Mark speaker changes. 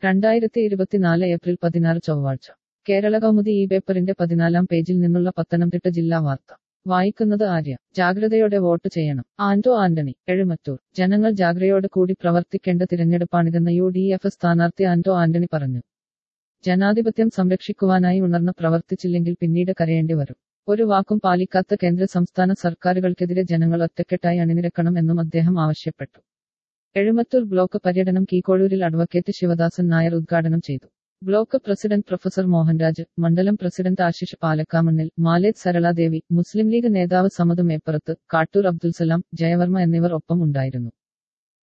Speaker 1: രണ്ടായിരത്തി ഇരുപത്തിനാല് ഏപ്രിൽ പതിനാറ് ചൊവ്വാഴ്ച കേരള കൗമുദി ഈ പേപ്പറിന്റെ പതിനാലാം പേജിൽ നിന്നുള്ള പത്തനംതിട്ട ജില്ലാ വാർത്ത വായിക്കുന്നത് ആര്യ ജാഗ്രതയോടെ വോട്ട് ചെയ്യണം ആന്റോ ആന്റണി എഴുമറ്റൂർ ജനങ്ങൾ ജാഗ്രതയോടെ കൂടി പ്രവർത്തിക്കേണ്ട തിരഞ്ഞെടുപ്പാണിതെന്ന് യു ഡി എഫ് സ്ഥാനാർത്ഥി ആന്റോ ആന്റണി പറഞ്ഞു ജനാധിപത്യം സംരക്ഷിക്കുവാനായി ഉണർന്ന് പ്രവർത്തിച്ചില്ലെങ്കിൽ പിന്നീട് കരയേണ്ടി വരും ഒരു വാക്കും പാലിക്കാത്ത കേന്ദ്ര സംസ്ഥാന സർക്കാരുകൾക്കെതിരെ ജനങ്ങൾ ഒറ്റക്കെട്ടായി അണിനിരക്കണം എന്നും അദ്ദേഹം ആവശ്യപ്പെട്ടു എഴുമത്തൂർ ബ്ലോക്ക് പര്യടനം കീക്കോഴൂരിൽ അഡ്വക്കേറ്റ് ശിവദാസൻ നായർ ഉദ്ഘാടനം ചെയ്തു ബ്ലോക്ക് പ്രസിഡന്റ് പ്രൊഫസർ മോഹൻരാജ് മണ്ഡലം പ്രസിഡന്റ് ആശിഷ് പാലക്കാമണ്ണിൽ മാലേത് സരളാദേവി മുസ്ലിം ലീഗ് നേതാവ് സമദ് മേപ്പറത്ത് കാട്ടൂർ അബ്ദുൽസലാം ജയവർമ്മ എന്നിവർ ഒപ്പം ഉണ്ടായിരുന്നു